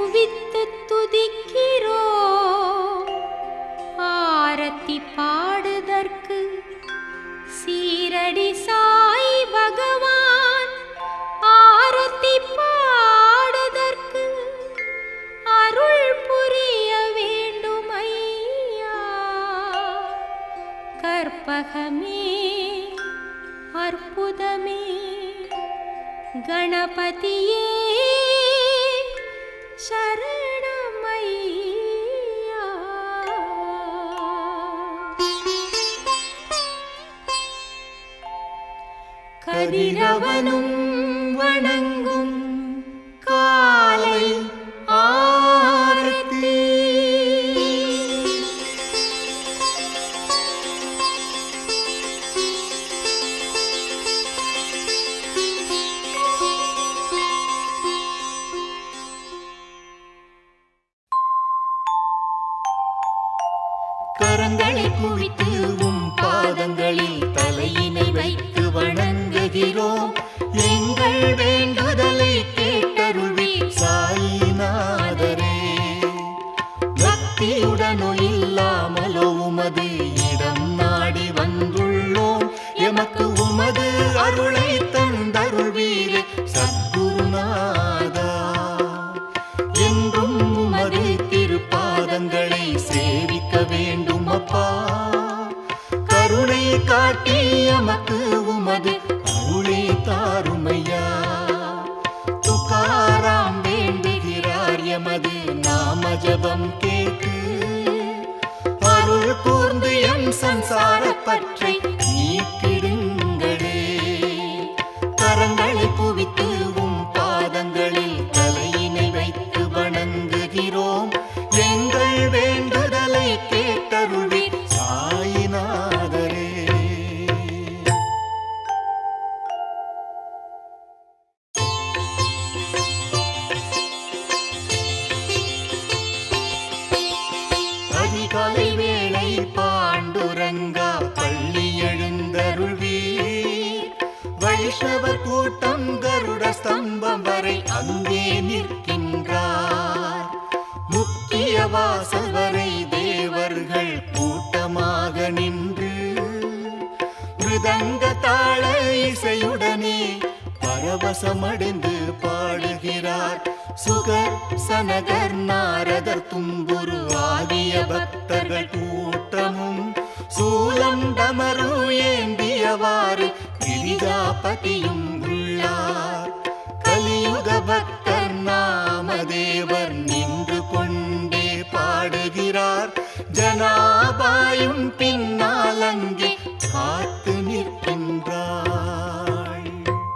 குவித்து துதிக்கிறோம் ஆரத்தி பாடுதற்கு சீரடி சாய் பகவான் ஆரத்தி பாடுதற்கு அருள் புரிய வேண்டும் ஐயா கற்பகமே அற்புதமே கணபதியே சரணமையா கதிரவனும் வணங்கும் காலை ஆரத்தி கரங்களை குவித்து உம் பாதங்களில் தலையினை வைத்து வணங்குகிறோம் எங்கள் வேண்டுதலை கேட்டருள்வீர் சாயிநாதரே பக்தியுடனோ இல்லாமலோ உமது இடம் நாடி வந்துள்ளோம் எமக்கு உமது அருளை தந்தருள்வீரே சத்குருநாதா என்றும் உமது திருப்பாதங்களை சேவிக்க வேண்டும் அப்பா கருணை காட்டி எமக்கு உமது அருளே தாருமையா துக்காராம் வேண்டுகிறார் எமது நாம ஜபம் கேட்டு அருள் கூர்ந்து எம் சம்சார பற்றை நீக்கிடுங்களே கரங்களை குவித்து உம் பாதங்களில் தலையினை வைத்து வணங்குகிறோம் எங்கள் வேண்டுதலை கேட்டருள்வீர் சாயிநாதரே அதிகாலை வேளை பாண்டுரங்கா பள்ளி எழுந்தருள்வீர் வைஷ்ணவர் கூட்டம் கருட ஸ்தம்பம் வரை அங்கே நிற்கின்றார் முக்கிய வாசல் வரை தேவர்கள் கூட்டமாக நின்று மிருதங்க தாள இசையுடனே பரவசமடைந்து பாடுகிறார் சுகர் சனகர் நாரதர் தும்புரு ஆகிய பக்தர்கள் கூட்டமும் சூலம் டமரு ஏந்தியவாறு கிரிஜாபதியும் உள்ளார் கலியுக பக்தர் நாமதேவர் நின்று கொண்டே பாடுகிறார் ஜனாபாயும் பின்னால் அங்கே காத்து நிற்கின்றாள்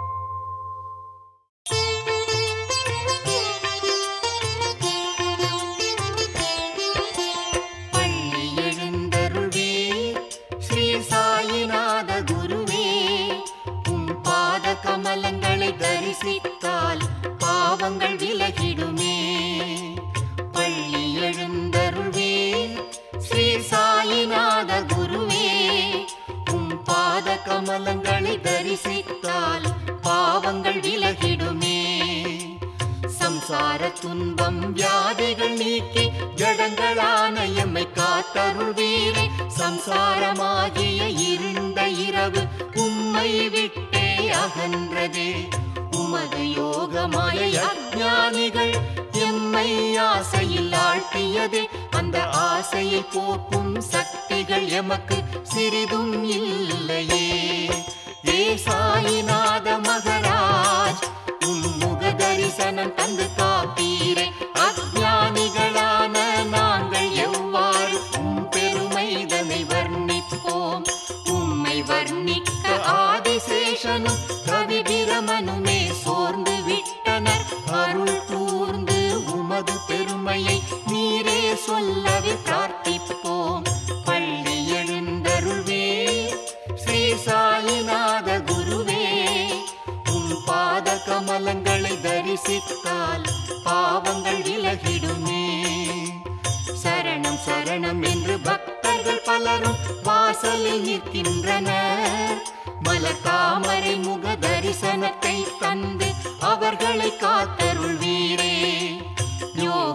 பள்ளி எழுந்தருள்வே ஸ்ரீ சாயிநாத குருவே உம் பாத கமலங்களை தரிசித்தால் பாவங்கள் விலகிடுமே பள்ளி எழுந்தருள்வே ஸ்ரீ சாயிநாத குருவே உம் பாத கமலங்களை தரிசித்தால் பாவங்கள் விலகிடுமே சம்சார துன்பம் வியாதிகள் நீக்கி ஜடங்களான எம்மை காத்தருள்வீரே சம்சாரமாகிய இருண்ட இரவு உம்மை விட்டே அகன்றதே உமது யோகமாய அஞ்ஞானிகள் எம்மை ஆசையில் ஆழ்த்தியதே அந்த ஆசையை போக்கும் சக்திகள் எமக்கு சிறிதும் இல்லையே ஏ சாயிநாத மகராஜ் உம் முக தரிசனம் தந்து காப்பீரே அஞ்ஞானிகளான நாங்கள் எவ்வாறு உம் பெருமைதனை வர்ணிப்போம் உம்மை வர்ணிக்க ஆதிசேஷனும் கவி பிரமனுமே சோர்ந்து விட்டனர் அருள் கூர்ந்து உமது பெருமையை நீரே சொல்லவே பிரார்த்திப்போம் பள்ளி எழுந்தருள்வே ஸ்ரீ சாயிநாத குருவே உன் பாத கமலங்களை தரிசித்தால் பாவங்கள் விலகிடுமே சரணம் சரணம் என்று பக்தர்கள் பலரும் வாசலில் நிற்கின்றனர் மலர் தாமரை முக தரிசனத்தை தந்து அவர்களை காத்தருள்வீரே ஞோ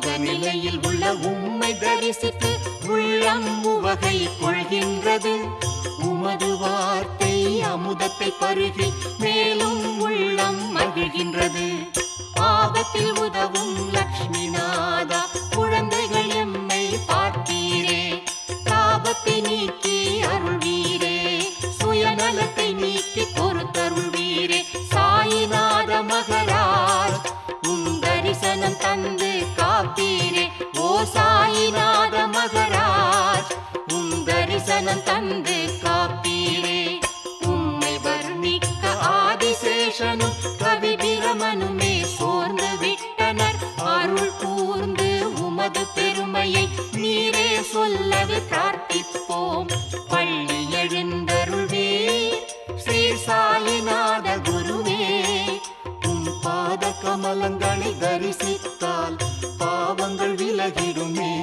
உள்ளம் உவகை கொள்கின்றது உமது வார்த்தை அமுதத்தை பருகி மேலும் உள்ளம் மகிழ்கின்றது ஆபத்தில் உதவும் லக்ஷ்மி நாதா குழந்தைகள் எம்மை பார்த்தீரே தாபத்தை நீக்கி அருள்வீரே சுயநலத்தை நீக்கி பொறுத்தருள்வீரே சாயிநாத மகராஜ் உம் தரிசனம் தந்து காப்பீரே ஓ சாயிநாத மகராஜ் உம் தரிசனம் தந்து காப்பீரே உம்மை வர்ணிக்க ஆதிசேஷனும் கவி பிரமனுமே சோர்ந்து விட்டனர் அருள் கூர்ந்து உமது பெருமையை நீரே சொல்லவே பிரார்த்திப்போம் பள்ளி எழுந்தருள்வே ஸ்ரீ சாயிநாத குருவே உம் பாத கமலங்களை தரிசித்தால் பாவங்கள் விலகிடுமே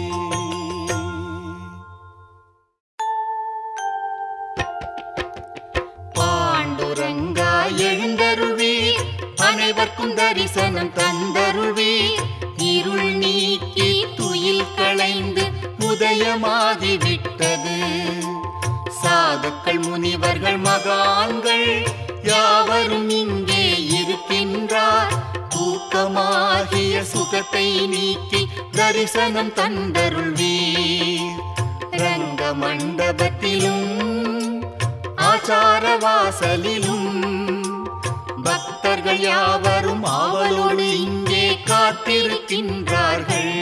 பாண்டுரங்கா எழுந்தருள்வீர் அனைவர்க்கும் தரிசனம் தந்தருள்வீர் இருள் நீக்கி துயில் களைந்து உதயமாகிவிட்டது சாதுக்கள் முனிவர்கள் மகான்கள் யாவரும் இங்கே இருக்கின்றார் தூக்கமாகிய சுகத்தை நீக்கி தரிசனம் தந்தருள்வீர் ரங்க மண்டபத்திலும் ஆச்சார வாசலிலும் பக்தர்கள் யாவரும் ஆவலோடு இங்கே காத்திருக்கின்றார்கள்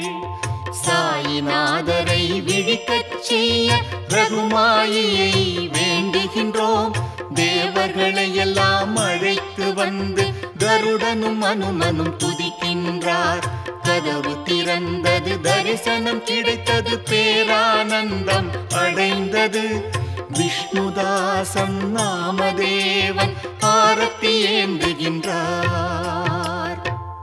சாயிநாதரை விழிக்கச் செய்ய ரகுமாயியை வேண்டுகின்றோம் தேவர்களை எல்லாம் அழைத்து வந்து கருடனும் அனுமனும் துதிக்கின்றார் கதவு திறந்தது தரிசனம் கிடைத்தது பேரானந்தம் அடைந்தது விஷ்ணுதாசன் நாமதேவன் ஆரத்தி ஏந்துகின்றார்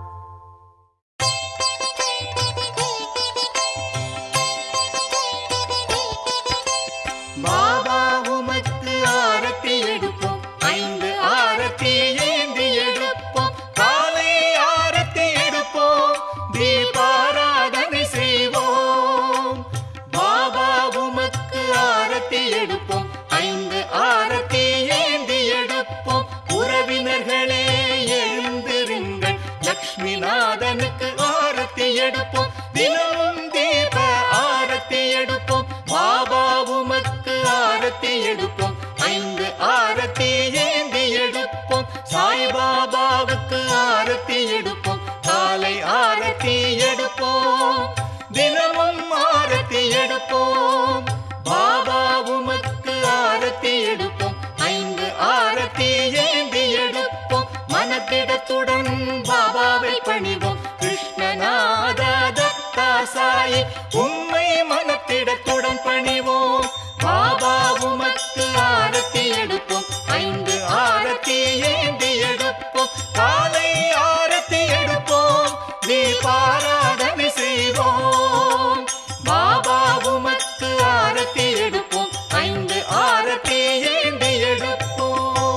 பாபா உமக்கு ஆரத்தி எடுப்போம் ஐந்து ஆரத்தி ஏந்தி எடுப்போம் காலை ஆரத்தி எடுப்போம் தீபாராதனை செய்வோம் பாபா உமக்கு ஆரத்தி எடுப்போம் ஐந்து ஆரத்தி ஏந்தி எடுப்போம் உறவினர்களே எழுந்திருங்கள் லக்ஷ்மிநாதனுக்கு ஆரத்தி எடுப்போம் தினமும் தீப ஆரத்தி எடுப்போம் பாபா உமக்கு ஆரத்தி எடுப்போம் ஐந்து ஆரத்தி ஏந்தி எடுப்போம் சாய்பாபாவுக்கு ஆரத்தி எடுப்போம் காலை ஆரத்தி எடுப்போம் தினமும் ஆரத்தி எடுப்போம் பாபா உமக்கு ஆரத்தி எடுப்போம் ஐந்து ஆரத்தி ஏந்தி எடுப்போம் மனத்திடத்துடன் பாபாவை பணிவோம் கிருஷ்ணநாத தத்தா சாயி உம்மை மனத்திடத்துடன் பணிவோம் பாபா உமக்கு ஆரத்தி எடுப்போம் ஐந்து ஆரத்தி ஏந்தி எடுப்போம் காலை ஆரத்தி எடுப்போம் தீபாராதனை செய்வோம் பாபா உமக்கு ஆரத்தி எடுப்போம் ஐந்து ஆரத்தி ஏந்தி எடுப்போம்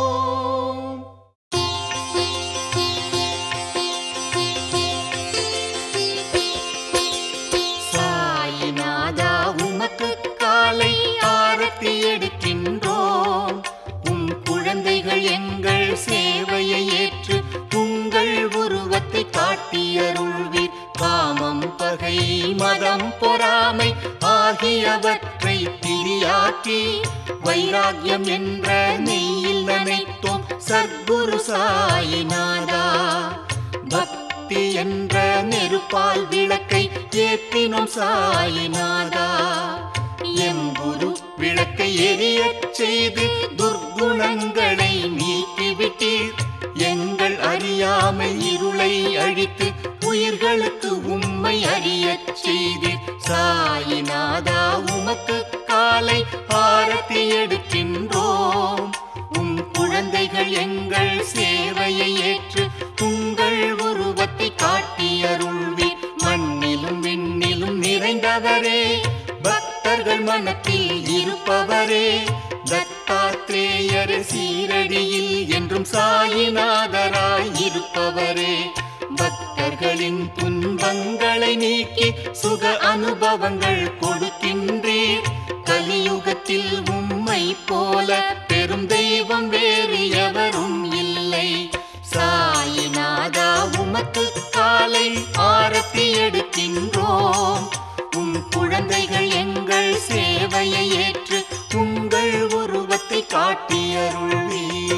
சாயிநாதா உமக்கு காலை ஆரத்தி எடுக்கின்றோம் உம் குழந்தைகள் எங்கள் சேவையை ஏற்று உங்கள் உருவத்தை காட்டியருள்வீர் காமம் பகை மதம் பொறாமை ஆகியவற்றை திரியாக்கி வைராக்கியம் என்ற நெய்யில் நனைத்தோம் சர்க்குரு சாயிநாதா பக்தி என்ற நெருப்பால் விளக்கை ஏற்றினோம் சாயிநாதா எம் குரு விளக்கை எரியச் செய்து துர்க்குணங்களை நீக்கிவிட்டீர் எங்கள் அறியாமை இருளை அழித்து உயிர்களுக்கு உம்மை அறியச் செய்தீர் சாயிநாதா உமக்கு காலை ஆரத்தி எடுக்கின்றோம் உம் குழந்தைகள் எங்கள் சேவையை ஏற்று உங்கள் உருவத்தை காட்டியருள்வீர் மண்ணிலும் விண்ணிலும் நிறைந்தவரே பக்தர்கள் மனத்தில் இருப்பவரே தத்தாத்ரேயர் சீரடியில் என்றும் சாயிநாதராய் இருப்பவரே பக்தர்கள் அடிகளின் துன்பங்களை நீக்கி சுக அனுபவங்கள் கொடுக்கின்றீர் கலியுகத்தில் உம்மை போல பெரும் தெய்வம் வேறு எவரும் இல்லை சாயிநாதா உமக்கு காலை ஆரத்தி எடுக்கின்றோம் உம் குழந்தைகள் எங்கள் சேவையை ஏற்று உங்கள் உருவத்தை காட்டியருள்வீர்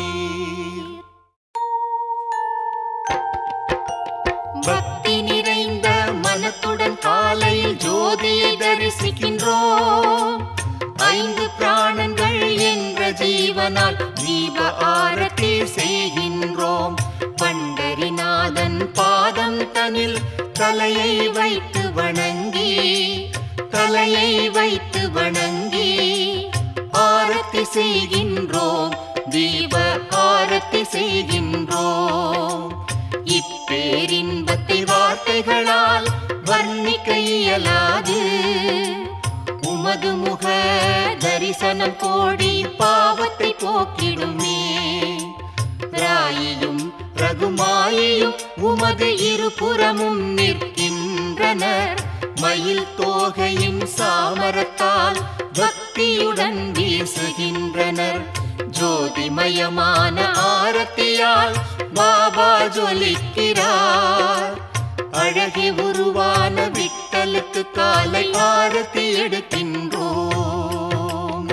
பக்தி நிறைந்த மனத்துடன் காலையில் ஜோதியை தரிசிக்கின்றோம் ஐந்து பிராணங்கள் என்ற ஜீவனால் தீப ஆரத்தி செய்கின்றோம் பண்டரிநாதன் பாதம் தனில் தலையை வைத்து வணங்கி தலையை வைத்து வணங்கி ஆரத்தி செய்கின்றோம் தீப ஆரத்தி செய்கின்றோம் இப்பேரின்பத்தை வார்த்தைகளால் வர்ணிக்க இயலாது உமது முக தரிசனம் கோடி பாவத்தை போக்கிடுமே ராயியும் ரகுமாயியும் உமது இருபுறமும் நிற்கின்றனர் மயில் தோகையின் சாமரத்தால் பக்தியுடன் வீசுகின்றனர் ஜோதிமயமான ஆரத்தியால் பாபா ஜொலிக்கிறார் அழகி உருவான விட்டலுக்கு காலை ஆரத்தி எடுக்கின்றோம்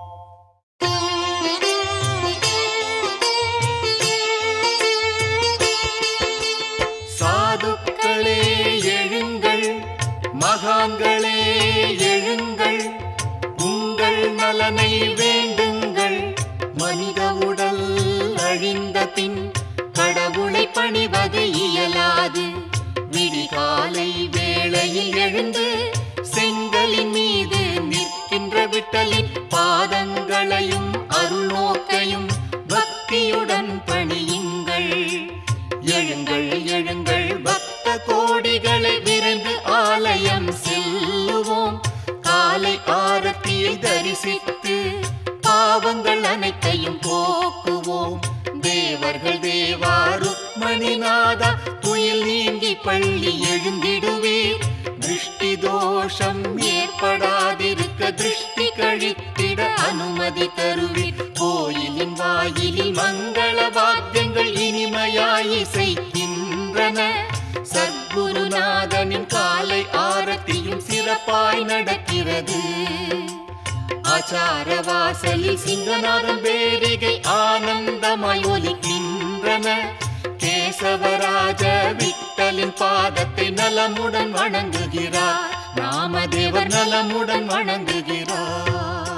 சாதுக்களே எழுங்கள் மகான்களே எழுங்கள் உங்கள் நலனை வேண்டுங்கள் மனித உடல் அழிந்த பின் கடவுளை பணிவது இயலாது விடிகாலை வேளையில் எழுந்து செங்கலின் மீது நிற்கின்ற விட்டலின் பாதங்களையும் அருள்நோக்கையும் பக்தியுடன் பணியுங்கள் எழுங்கள் எழுங்கள் பக்த கோடிகளை விரைந்து ஆலயம் செல்லுவோம் காலை ஆரத்தியை தரிசித்து பாவங்கள் அனைத்தையும் போக்குவோம் தேவர்கள் தேவா ருக்மணிநாதா துயில் நீங்கி பள்ளி எழுந்திடுவீர் திருஷ்டி தோஷம் ஏற்படாதிருக்க திருஷ்டி கழித்திட அனுமதி தருவீர் கோயிலின் வாயிலில் மங்கள வாத்தியங்கள் இனிமையாய் இசைக்கின்றன சத்குருநாதனின் காலை ஆரத்தியும் சிறப்பாய் நடக்கிறது ஆச்சார வாசலில் சிங்கநாதன் பேரிகை ஆனந்தமாய் ஒலிக்கின்றன கேசவராஜ விட்டலின் பாதத்தை நலமுடன் வணங்குகிறார் ராமதேவர் நலமுடன் வணங்குகிறார்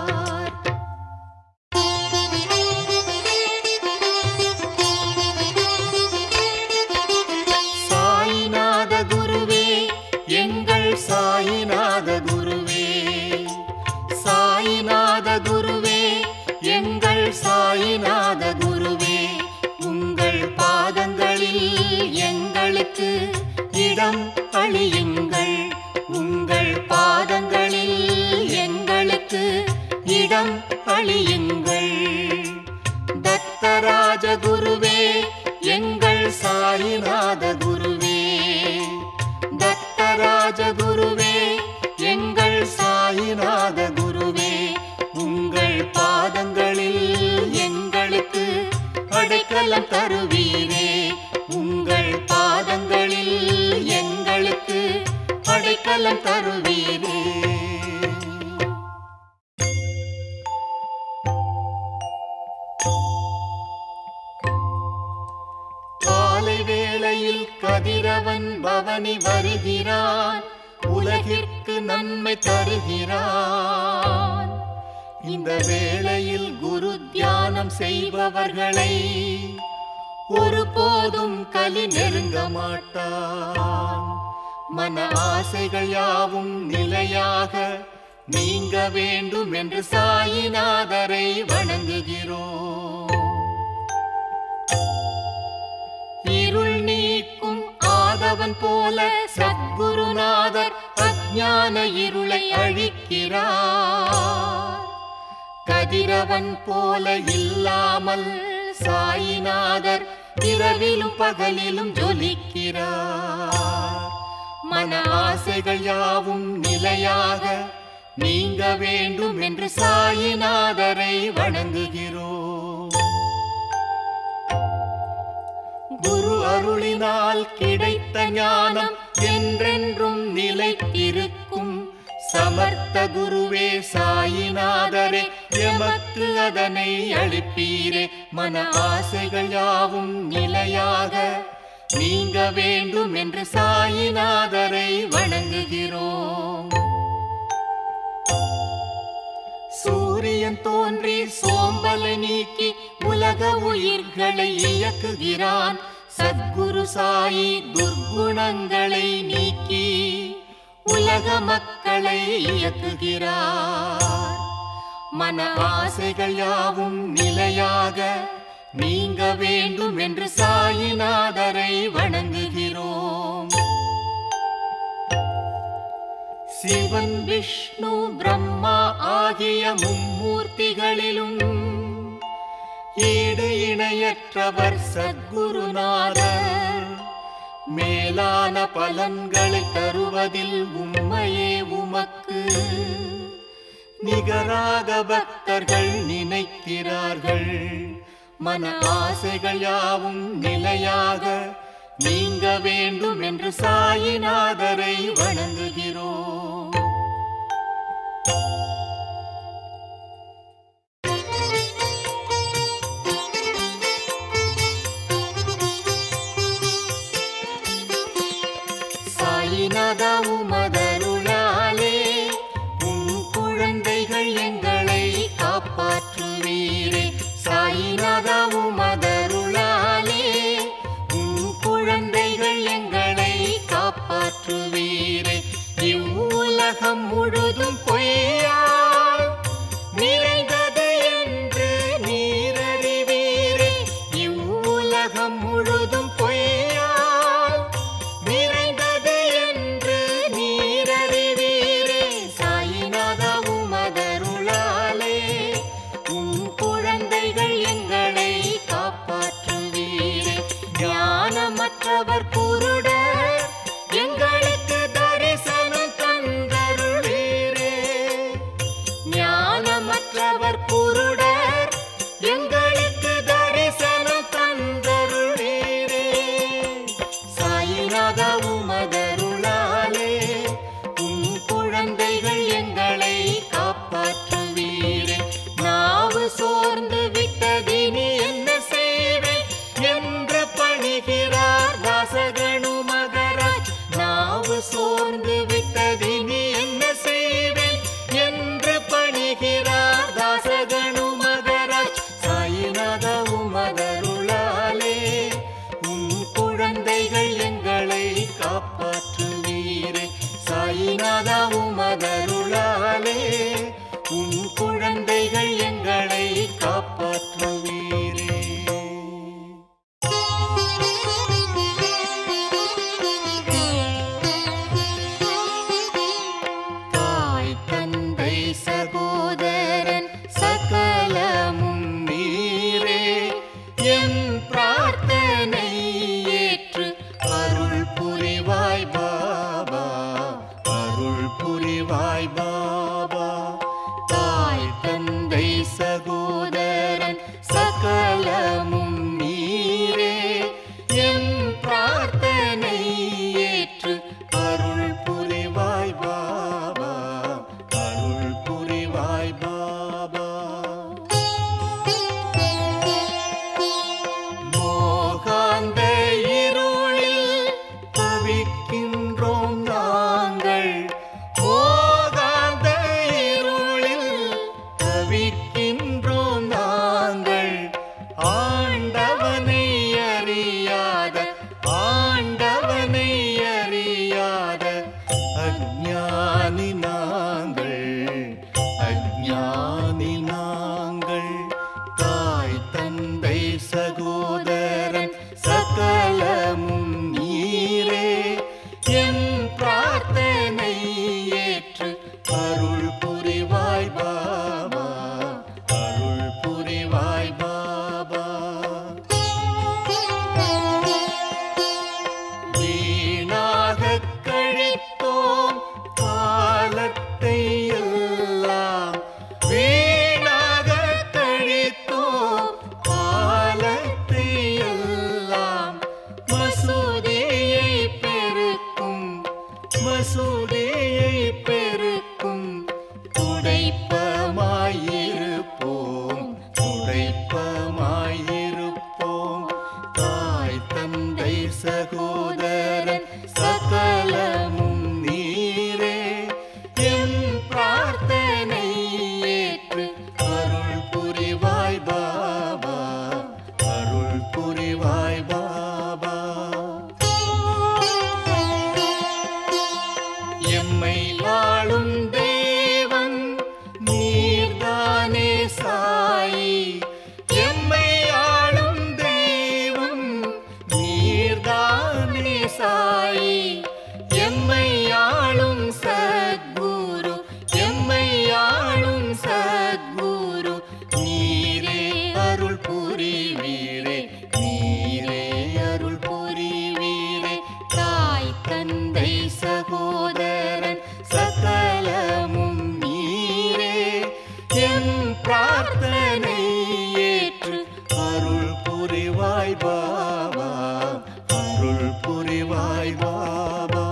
சாயிநாத குருவே எங்கள் சாயிநாத குருவே சாயிநாத குருவே எங்கள் சாயிநாத குருவே உங்கள் பாதங்களில் எங்களுக்கு இடம் அழியுங்கள் உங்கள் பாதங்களில் எங்களுக்கு இடம் அழியுங்கள் தத்தராஜ குருவே எங்கள் சாயிநாத குருவே தத்தராஜ குருவே எங்கள் சாயிநாத குருவே உங்கள் பாதங்களில் எங்களுக்கு அடைக்கலம் தருவீரே உங்கள் பாதங்களில் எங்களுக்கு அடைக்கலம் தருவீரே காலை வேளையில் கதிரவன் பவனி வருகிறான் உலகிற்கு நன்மை தருகிறான் இந்த வேளையில் குரு தியானம் செய்பவர்களை ஒருபோதும் கலி நெருங்க மாட்டான் மன ஆசைகள் யாவும் நிலையாக நீங்க வேண்டும் என்று சாயிநாதரை வணங்குகிறோம் இருள் நீக்கும் ஆதவன் போல சத்குருநாதர் அஞ்ஞான இருளை அழிக்கிறார் கதிரவன் போல இல்லாமல் சாயிநாதர் இரவிலும் பகலிலும் ஜொலிக்கிறார் மன ஆசைகள் யாவும் நிலையாக நீங்க வேண்டும் என்று சாயிநாதரை வணங்குகிறோம் குரு அருளினால் கிடைத்த ஞானம் என்றென்றும் நிலைத்திருக்கும் சமர்த்த குருவே சாயிநாதரே எமக்கு அதனை அளிப்பீரே மன ஆசைகள் யாவும் நிலையாக நீங்க வேண்டும் என்று சாயிநாதரை வணங்குகிறோம் சூரியன் தோன்றி சோம்பலை நீக்கி உலக உயிர்களை இயக்குகிறான் சத்குரு சாயி துர்குணங்களை நீக்கி உலக மக்களை இயக்குகிறார் மன ஆசைகள் யாவும் நிலையாக நீங்க வேண்டும் என்று சாயிநாதரை வணங்குகிறோம் சிவன் விஷ்ணு பிரம்மா ஆகிய மும்மூர்த்திகளிலும் ஈடு இணையற்றவர் சத்குருநாதர் மேலான பலன்களை தருவதில் உண்மையே உமக்கு நிகராக பக்தர்கள் நினைக்கிறார்கள் மன ஆசைகள் யாவும் நிலையாக நீங்க வேண்டும் என்று சாயிநாதரை வணங்குகிறோம் சாயிநாதா உமதருளாலே உன் குழந்தைகள் எங்களை காப்பாற்றுவீரே சாயிநாதா உமதருளாலே உன் குழந்தைகள் எங்களை காப்பாற்றுவீரே இவ்வுலகம் முழுதும் பொய்யால் நிறைந்தது என்று நீரறிவீரே இவ்வுலகம் முழுதும் பொய்யால் நிறைந்தது என்று நீரறிவீரே சாயிநாதா உமதருளாலே உன் குழந்தைகள் எங்களை காப்பாற்றுவீரே ஞானமற்றவர் குருடர் எங்களுக்கு தரிசனம் தந்தருளீரே ஞானமற்றவர் குருடர் எங்களுக்கு தரிசனம் தந்தருளீரே சாயிநாதா உமதருளாலே உன் குழந்தைகள் எங்களை காப்பாற்றுவீரே நாவு சோர்ந்து விட்டதினி என்ன செய்வேன் என்று பணிகிறார் தாசகனு மகராஜ் நாவு சோர்ந்து விட்டதினி என்ன செய்வேன் என்று பணிகிறார் தாசகனு மகராஜ் சாயிநாதா உமதருளாலே உன் குழந்தைகள் எங்களை காப்பாற்றுவீரே சாயிநாதா உமதருளாலே உன் குழந்தைகள் எங்களை காப்பாற்றுவீரே தாய் தந்தை சகோதரன் சகலமும் நீரே என் பிரார்த்தனை ஏற்று அருள் புரிவாய் பாபா அருள் புரிவாய் பாபா தாய் தந்தை சகோதரன் சகலமும் நீரே என் பிரார்த்தனை ஏற்று அருள் புரிவாய் பாபா அருள் புரிவாய் பாபா மோகாந்த இருளில் தவிக்கின்றோம் நாங்கள் மோகாந்த இருளில் தவிக்கின்றோம் நாங்கள் ஆண்டவனை அறியாத ஆண்டவனை அறியாத அஞ்ஞானி நாங்கள் அஞ்ஞானி நாங்கள் தாய் தந்தை சகோதரன் சகலமும் நீரே என் பிரார்த்தனை ஏற்று அருள் புரிவாய் பாபா அருள் புரிவாய் பாபா மசூதியை பெருக்கும் துடைப்பமாயிருப்போம் துடைப்பமாயிருப்போம் தாய் தந்தை சகோதரன் சகலமும் நீரே என் பிரார்த்தனை ஏற்று அருள் புரிவாய் பாபா அருள் புரிவாய் பாபா எம்மை ஆளும் தேவன் நீர்தானே சாயி எம்மை ஆளும் தெய்வம் நீர்தானே சாயி எம்மை ஆளும் சத்குரு எம்மை ஆளும் சத்குரு நீரே அருள் புரிவீரே நீரே அருள் புரிவீரே தாய் தந்தை சகோதரன் சகலமும் நீரே என் பிரார்த்தனை ஏற்று அருள் புரிவாய் பாபா அருள் புரிவாய் பாபா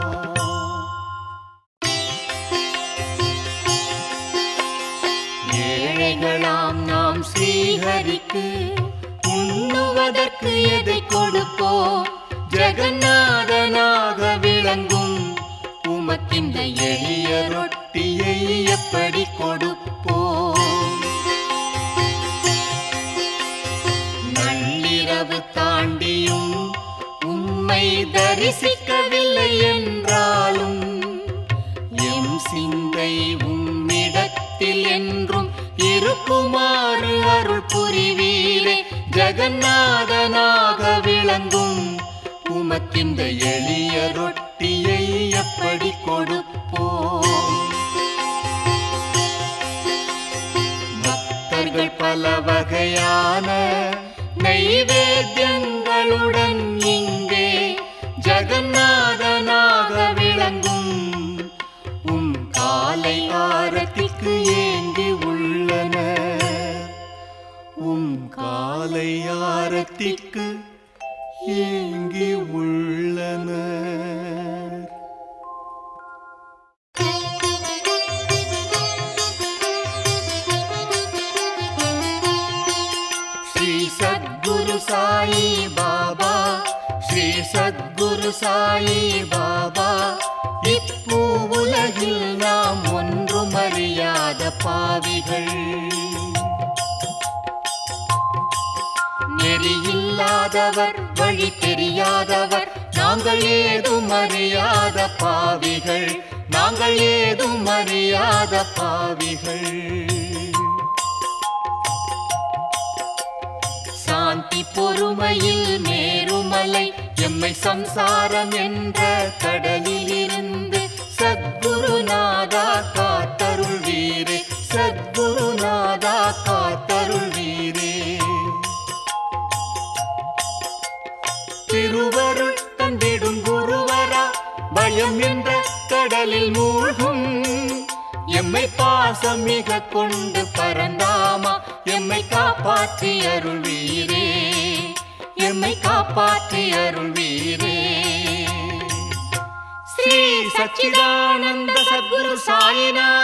ஏழைகளாம் நாம் ஸ்ரீஹரிக்கு உண்ணுவதற்கு எதை கொடுப்போம் ஜெகநாதனாக விளங்கும் உமக்கிந்த எளிய ரொட்டியை எப்படி கொடுப்போம் நள்ளிரவு தாண்டியும் உம்மை தரிசிக்கவில்லை என்றாலும் எம் சிந்தை உம்மிடத்தில் என்றும் இருக்குமாறு அருள் புரிவீரே ஜெகநாதனாக விளங்கும் உமக்கிந்த எளிய ரொட்டியை எப்படி கொடுப்போம் பக்தர்கள் பல வகையான நைவேத்தியங்களுடன் இங்கே ஜெகநாதனாக விளங்கும் உம் காலை ஆரத்திக்கு ஏங்கி உள்ளனர் உம் காலை ஆரத்திக்கு ஏங்கி உள்ளனர் ஸ்ரீ சத்குரு சாயி பாபா ஸ்ரீ சத்குரு சாயி பாபா இப்பூ உலகில் நாம் ஒன்றும் அறியாத பாவிகள் நெறியில்லாதவர் வழி தெரியாதவர் நாங்கள் ஏதும் அறியாத பாவிகள் நாங்கள் ஏதும் அறியாத பாவிகள் சாந்தி பொறுமையில் மேருமலை எம்மை சம்சாரம் என்ற கடலில் இருந்து சத்குருநாதா காத்தருள் வீரே சத்குருநாதா காத்தருள் வீரே திருவருள் தந்திடும் குருவரா பயம் என்ற கடலில் மூழ்கும் எம்மை பாசம் மிக கொண்டு பரந்தாமா எம்மை காப்பாற்றி அருள்வீரே எம்மை காப்பாற்றி அருள்வீரே ஸ்ரீ சச்சிதானந்த சத்குரு சாயிநாத